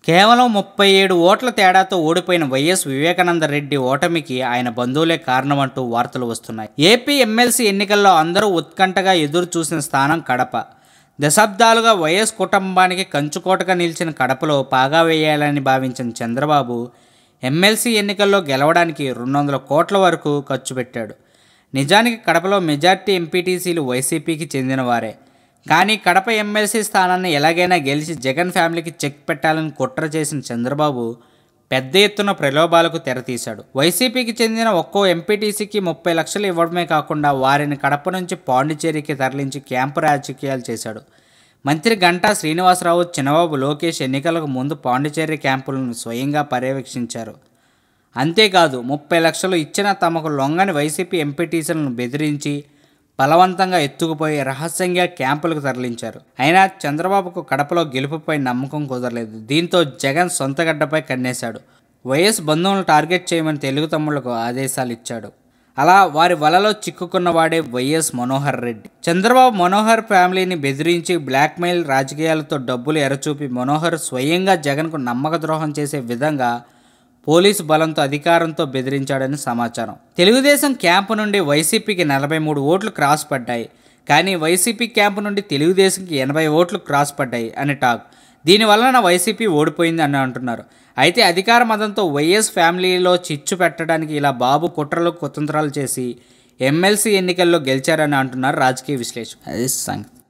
కేవలం ముప్పై ఏడు ఓట్ల తేడాతో ఓడిపోయిన వైఎస్ వివేకానంద రెడ్డి ఓటమికి ఆయన బంధువులే కారణమంటూ వార్తలు వస్తున్నాయి ఏపీ ఎమ్మెల్సీ ఎన్నికల్లో అందరూ ఉత్కంఠగా ఎదురు చూసిన స్థానం కడప దశాబ్దాలుగా వైఎస్ కుటుంబానికి కంచుకోటగా నిలిచిన కడపలో పాగా వేయాలని భావించిన చంద్రబాబు ఎమ్మెల్సీ ఎన్నికల్లో గెలవడానికి రెండు వందల కోట్ల వరకు ఖర్చు పెట్టాడు నిజానికి కడపలో మెజార్టీ ఎంపీటీసీలు వైసీపీకి చెందినవారే కానీ కడప ఎమ్మెల్సీ స్థానాన్ని ఎలాగైనా గెలిచి జగన్ ఫ్యామిలీకి చెక్ పెట్టాలని కుట్ర చేసిన చంద్రబాబు పెద్ద ఎత్తున ప్రలోభాలకు తెరతీశాడు వైసీపీకి చెందిన ఒక్కో ఎంపీటీసీకి ముప్పై లక్షలు ఇవ్వడమే కాకుండా వారిని కడప నుంచి పాండిచేరికి తరలించి క్యాంపు రాజకీయాలు చేశాడు మంత్రి గంటా శ్రీనివాసరావు చిన్నబాబు లోకేష్ ఎన్నికలకు ముందు పాండిచేరి క్యాంపులను స్వయంగా పర్యవేక్షించారు అంతేకాదు ముప్పై లక్షలు ఇచ్చిన తమకు లొంగని వైసీపీ ఎంపీటీసీలను బెదిరించి బలవంతంగా ఎత్తుకుపోయి రహస్యంగా క్యాంపులకు తరలించారు అయినా చంద్రబాబుకు కడపలో గెలుపుపై నమ్మకం కుదరలేదు దీంతో జగన్ సొంత గడ్డపై కన్నేశాడు వైఎస్ బంధువులను టార్గెట్ చేయమని తెలుగు తమ్ముళ్లకు ఆదేశాలు ఇచ్చాడు అలా వారి వలలో చిక్కుకున్న వాడే వైఎస్ మనోహర్ రెడ్డి చంద్రబాబు మనోహర్ ఫ్యామిలీని బెదిరించి బ్లాక్మెయిల్ రాజకీయాలతో డబ్బులు ఎరచూపి మనోహర్ స్వయంగా జగన్కు నమ్మక ద్రోహం చేసే విధంగా పోలీసు బలంతో అధికారంతో బెదిరించాడని సమాచారం తెలుగుదేశం క్యాంపు నుండి వైసీపీకి నలభై మూడు ఓట్లు క్రాస్ పడ్డాయి కానీ వైసీపీ క్యాంపు నుండి తెలుగుదేశంకి ఎనభై ఓట్లు క్రాస్ పడ్డాయి అని టాక్ దీనివలన వైసీపీ ఓడిపోయింది అని అంటున్నారు అయితే అధికార మతంతో వైఎస్ ఫ్యామిలీలో చిచ్చు పెట్టడానికి ఇలా బాబు కుట్రలు కుతంత్రాలు చేసి ఎమ్మెల్సీ ఎన్నికల్లో గెలిచారని అంటున్నారు రాజకీయ విశ్లేషకులు అది సంగతి